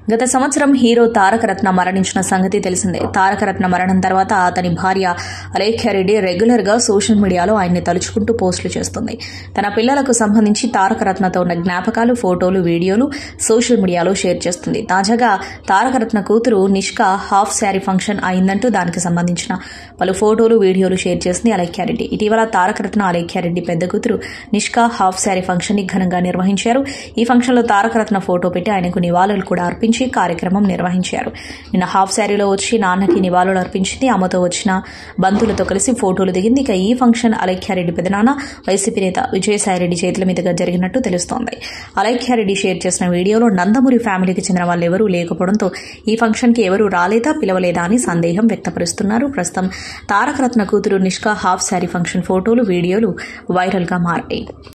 గత సంవత్సరం హీరో తారకరత్న మరణించిన సంగతి తెలిసిందే తారకరత్న మరణం తర్వాత అతని భార్య అలేఖ్యారెడ్డి రెగ్యులర్ గా సోషల్ మీడియాలో ఆయన్ని తలుచుకుంటూ పోస్టులు చేస్తుంది తన పిల్లలకు సంబంధించి తారకరత్నతో ఉన్న జ్ఞాపకాలు ఫోటోలు వీడియోలు సోషల్ మీడియాలో షేర్ చేస్తుంది తాజాగా తారకరత్న కూతురు నిష్క హాఫ్ శారీ ఫంక్షన్ అయిందంటూ దానికి సంబంధించిన పలు ఫోటోలు వీడియోలు షేర్ చేసింది అలేఖ్యారెడ్డి ఇటీవల తారకరత్న అలేఖ్యారెడ్డి పెద్ద కూతురు నిష్క హాఫ్ శారీ ఫంక్షన్ ని ఘనంగా నిర్వహించారు ఈ ఫంక్షన్లో తారకరత్న ఫోటో పెట్టి ఆయనకు నివాళులు కూడా అర్పించి కార్యక్రమం నిర్వహించారు నిన్న హాఫ్ శారీలో వచ్చి నాన్నకి నివాళులు అర్పించింది అమ్మతో వచ్చిన బంధువులతో కలిసి ఫోటోలు దిగింది ఇక ఈ ఫంక్షన్ అలైఖ్యారెడ్డి పెదనాన్న వైసీపీ నేత విజయసాయిరెడ్డి చేతుల మీదుగా జరిగినట్టు తెలుస్తోంది అలైఖ్యారెడ్డి షేర్ చేసిన వీడియోలో నందమూరి ఫ్యామిలీకి చెందిన వాళ్ళు ఎవరూ లేకపోవడంతో ఈ ఫంక్షన్కి ఎవరూ రాలేదా పిలవలేదా అని సందేహం వ్యక్తపరుస్తున్నారు ప్రస్తుతం తారకరత్న కూతురు నిష్కా హాఫ్ శారీ ఫంక్షన్ ఫోటోలు వీడియోలు వైరల్గా మారాయి